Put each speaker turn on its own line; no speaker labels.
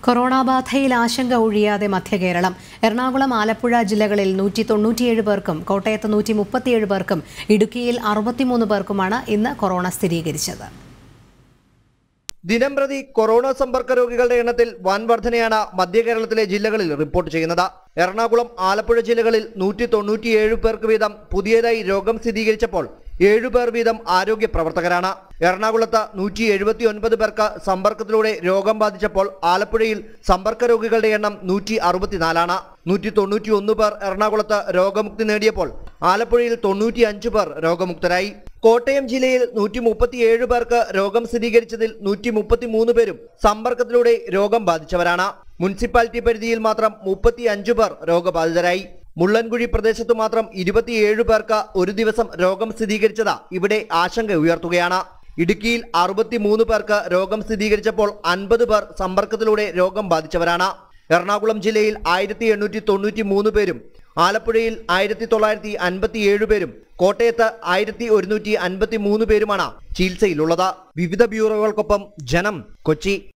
corona ബാധയിൽ ആശങ്ക ഒഴിയാതെ മധ്യകേരളം എറണാകുളം ആലപ്പുഴ ജില്ലകളിൽ നൂറ്റി തൊണ്ണൂറ്റിയേഴ് പേർക്കും കോട്ടയത്ത് നൂറ്റി മുപ്പത്തിയേഴ് പേർക്കും ഇടുക്കിയിൽ അറുപത്തിമൂന്ന് പേർക്കുമാണ് ഇന്ന് കൊറോണ സ്ഥിരീകരിച്ചത്
ദിനംപ്രതി കൊറോണ സമ്പർക്ക രോഗികളുടെ എണ്ണത്തിൽ വൻ വർധനയാണ് മധ്യ കേരളത്തിലെ ജില്ലകളിൽ റിപ്പോർട്ട് ചെയ്യുന്നത് എറണാകുളം ആലപ്പുഴ ജില്ലകളിൽ നൂറ്റി തൊണ്ണൂറ്റിയേഴ് പേർക്ക് വീതം പുതിയതായി രോഗം സ്ഥിരീകരിച്ചപ്പോൾ ഏഴു പേർ വീതം ആരോഗ്യ പ്രവർത്തകരാണ് എറണാകുളത്ത് നൂറ്റി എഴുപത്തി ഒൻപത് പേർക്ക് സമ്പർക്കത്തിലൂടെ രോഗം ബാധിച്ചപ്പോൾ ആലപ്പുഴയിൽ സമ്പർക്ക രോഗികളുടെ എണ്ണം നൂറ്റി അറുപത്തിനാലാണ് നൂറ്റി തൊണ്ണൂറ്റി ഒന്ന് പേർ എറണാകുളത്ത് രോഗമുക്തി നേടിയപ്പോൾ ആലപ്പുഴയിൽ തൊണ്ണൂറ്റി അഞ്ച് പേർ രോഗമുക്തരായി കോട്ടയം ജില്ലയിൽ നൂറ്റി മുപ്പത്തിയേഴ് പേർക്ക് രോഗം സ്ഥിരീകരിച്ചതിൽ നൂറ്റി മുപ്പത്തി മൂന്ന് പേരും സമ്പർക്കത്തിലൂടെ രോഗം ബാധിച്ചവരാണ് മുനിസിപ്പാലിറ്റി പരിധിയിൽ മാത്രം മുപ്പത്തി അഞ്ചു പേർ രോഗബാധിതരായി മുള്ളൻകുഴി പ്രദേശത്ത് മാത്രം ഇരുപത്തിയേഴ് പേർക്ക് ഒരു ദിവസം രോഗം സ്ഥിരീകരിച്ചത് ഇവിടെ ആശങ്ക ഉയർത്തുകയാണ് ഇടുക്കിയിൽ അറുപത്തിമൂന്ന് പേർക്ക് രോഗം സ്ഥിരീകരിച്ചപ്പോൾ അൻപത് പേർ സമ്പർക്കത്തിലൂടെ രോഗം ബാധിച്ചവരാണ് എറണാകുളം ജില്ലയിൽ ആയിരത്തി എണ്ണൂറ്റി തൊണ്ണൂറ്റി മൂന്ന് പേരും ആലപ്പുഴയിൽ ആയിരത്തി തൊള്ളായിരത്തി അൻപത്തിയേഴ് പേരും കോട്ടയത്ത് ആയിരത്തി ഒരുന്നൂറ്റി അൻപത്തി മൂന്ന് പേരുമാണ് ചികിത്സയിലുള്ളത് വിവിധ ബ്യൂറോകൾക്കൊപ്പം ജനം കൊച്ചി